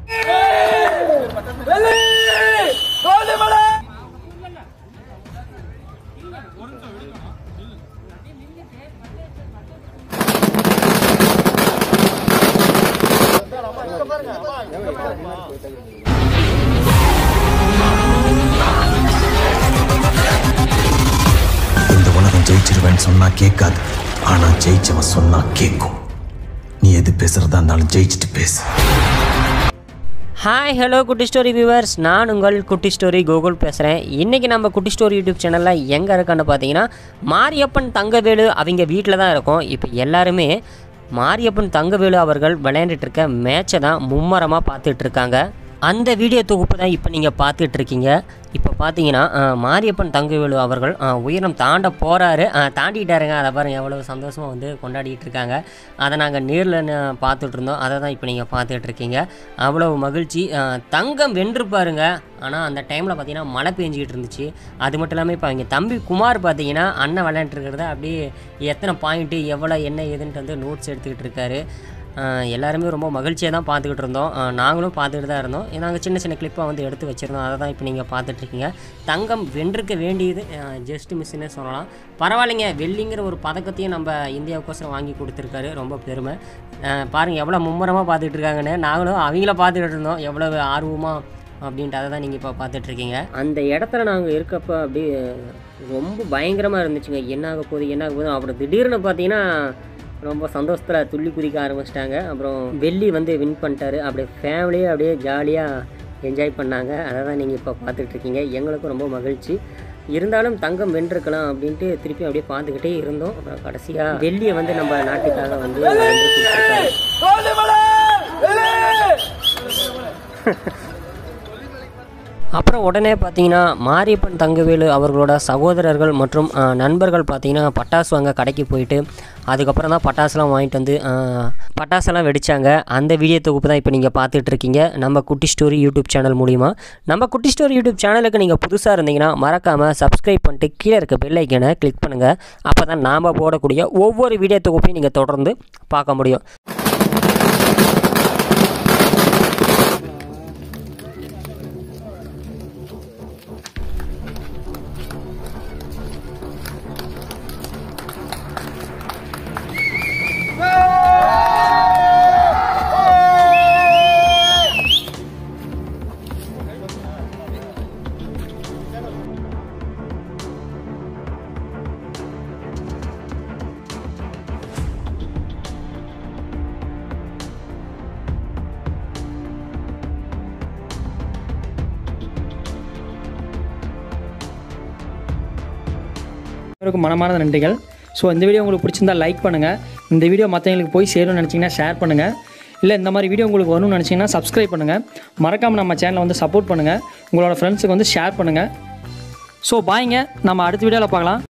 இந்த உலகம் ஜெயிச்சிருவேன்னு சொன்னா கேட்காது ஆனா ஜெயிச்சவன் சொன்னா கேட்கும் நீ எது பேசுறதா இருந்தாலும் ஜெயிச்சுட்டு பேசு ஹாய் ஹலோ குட்டி ஸ்டோரி வியூவர்ஸ் நான் உங்கள் குட்டி ஸ்டோரி கோகுல் பேசுகிறேன் இன்றைக்கி நம்ம குட்டி ஸ்டோரி யூடியூப் சேனலில் எங்கே இருக்கான்னு பார்த்தீங்கன்னா மாரியப்பன் தங்கவேலு அவங்க வீட்டில் தான் இருக்கோம் இப்போ எல்லாருமே மாரியப்பன் தங்கவேலு அவர்கள் விளையாண்டுட்டு இருக்க மேட்சை தான் மும்மரமாக பார்த்துட்டு இருக்காங்க அந்த வீடியோ தொகுப்பு தான் இப்போ நீங்கள் பார்த்துட்டு இருக்கீங்க இப்போ பார்த்தீங்கன்னா அஹ், மாரியப்பன் தங்கவேலு அவர்கள் அஹ், உயரம் தாண்ட போகிறாரு தாண்டிட்டாருங்க அதை பாருங்க எவ்வளோ சந்தோஷமாக வந்து கொண்டாடிட்டு இருக்காங்க அதை நாங்கள் நேரில் பார்த்துட்டு இருந்தோம் அதை தான் இப்போ நீங்கள் பார்த்துட்டு இருக்கீங்க அவ்வளோ மகிழ்ச்சி அஹ், தங்கம் வென்றுப்பாருங்க ஆனால் அந்த டைமில் பார்த்தீங்கன்னா மழை பெஞ்சிக்கிட்டு இருந்துச்சு அது மட்டும் இல்லாமல் இப்போ அவங்க தம்பி குமார் பார்த்தீங்கன்னா அண்ணன் விளையாண்டுருக்கிறத அப்படியே எத்தனை பாயிண்ட்டு எவ்வளோ என்ன ஏதுன்ட்டு வந்து நோட்ஸ் எடுத்துக்கிட்டு இருக்காரு அஹ் எல்லாருமே ரொம்ப மகிழ்ச்சியாக தான் பார்த்துக்கிட்டு இருந்தோம் அஹ் நாங்களும் பார்த்துக்கிட்டு தான் இருந்தோம் நாங்கள் சின்ன சின்ன கிளிப்பாக வந்து எடுத்து வச்சுருந்தோம் அதை தான் இப்போ நீங்கள் பார்த்துட்ருக்கீங்க தங்கம் வென்றிருக்க வேண்டியது ஜஸ்ட் மிஸ்ஸுன்னே சொல்லலாம் பரவாயில்லைங்க வெள்ளிங்கிற ஒரு பதக்கத்தையும் நம்ம இந்தியாவுக்கோசரம் வாங்கி கொடுத்துருக்காரு ரொம்ப பெருமை அஹ் பாருங்கள் எவ்வளோ மும்முரமாக பார்த்துட்டு இருக்காங்கன்னு நாங்களும் அவங்கள பார்த்துக்கிட்டு இருந்தோம் எவ்வளோ ஆர்வமாக அப்படின்ட்டு அதை தான் நீங்கள் இப்போ பார்த்துட்ருக்கீங்க அந்த இடத்துல நாங்கள் இருக்கப்போ அப்படியே ரொம்ப பயங்கரமாக இருந்துச்சுங்க என்ன ஆக போகுது என்ன ஆக போகுது அப்புறம் திடீர்னு பார்த்தீங்கன்னா ரொம்ப சந்தோஷத்தில் துள்ளி குதிக்க ஆரம்பிச்சிட்டாங்க அப்புறம் வெள்ளி வந்து வின் பண்ணிட்டாரு அப்படியே ஃபேமிலியே அப்படியே ஜாலியாக என்ஜாய் பண்ணாங்க அதை தான் நீங்கள் இப்போ பார்த்துட்ருக்கீங்க எங்களுக்கும் ரொம்ப மகிழ்ச்சி இருந்தாலும் தங்கம் வென்றிருக்கலாம் அப்படின்ட்டு திருப்பி அப்படியே பார்த்துக்கிட்டே இருந்தோம் அப்புறம் கடைசியாக வெள்ளியை வந்து நம்ம நாட்டுக்காக வந்து வென்று கொடுத்துருக்காரு அப்புறம் உடனே பார்த்தீங்கன்னா மாரியப்பன் தங்கவேலு அவர்களோட சகோதரர்கள் மற்றும் அஹ், நண்பர்கள் பார்த்தீங்கன்னா பட்டாசு வாங்க கடைக்கு போயிட்டு அதுக்கப்புறம் தான் பட்டாசுலாம் வாங்கிட்டு வந்து அஹ், பட்டாசெல்லாம் வெடிச்சாங்க அந்த வீடியோ தொகுப்பு தான் இப்போ நீங்கள் பார்த்துட்டு இருக்கீங்க நம்ம குட்டி ஸ்டோரி யூடியூப் சேனல் மூலிமா நம்ம குட்டி ஸ்டோரி யூடியூப் சேனலுக்கு நீங்கள் புதுசாக இருந்தீங்கன்னா மறக்காமல் சப்ஸ்கிரைப் பண்ணிட்டு கீழே இருக்க பெல் ஐக்கனை கிளிக் பண்ணுங்கள் அப்போ தான் நாம் போடக்கூடிய ஒவ்வொரு வீடியோ தொகுப்பையும் நீங்கள் தொடர்ந்து பார்க்க முடியும் அனைவருக்கும் மனமார்ந்த நன்றிகள் ஸோ இந்த வீடியோ உங்களுக்கு பிடிச்சிருந்தா லைக் பண்ணுங்கள் இந்த வீடியோ மற்றவங்களுக்கு போய் சேரும்னு நினச்சிங்கன்னா ஷேர் பண்ணுங்கள் இல்லை இந்த மாதிரி வீடியோ உங்களுக்கு வரணும்னு நினச்சிங்கன்னா சப்ஸ்கிரைப் பண்ணுங்கள் மறக்காமல் நம்ம சேனலை வந்து சப்போர்ட் பண்ணுங்கள் உங்களோட ஃப்ரெண்ட்ஸுக்கு வந்து ஷேர் பண்ணுங்கள் ஸோ பாய்ங்க நம்ம அடுத்த வீடியோவில் பார்க்கலாம்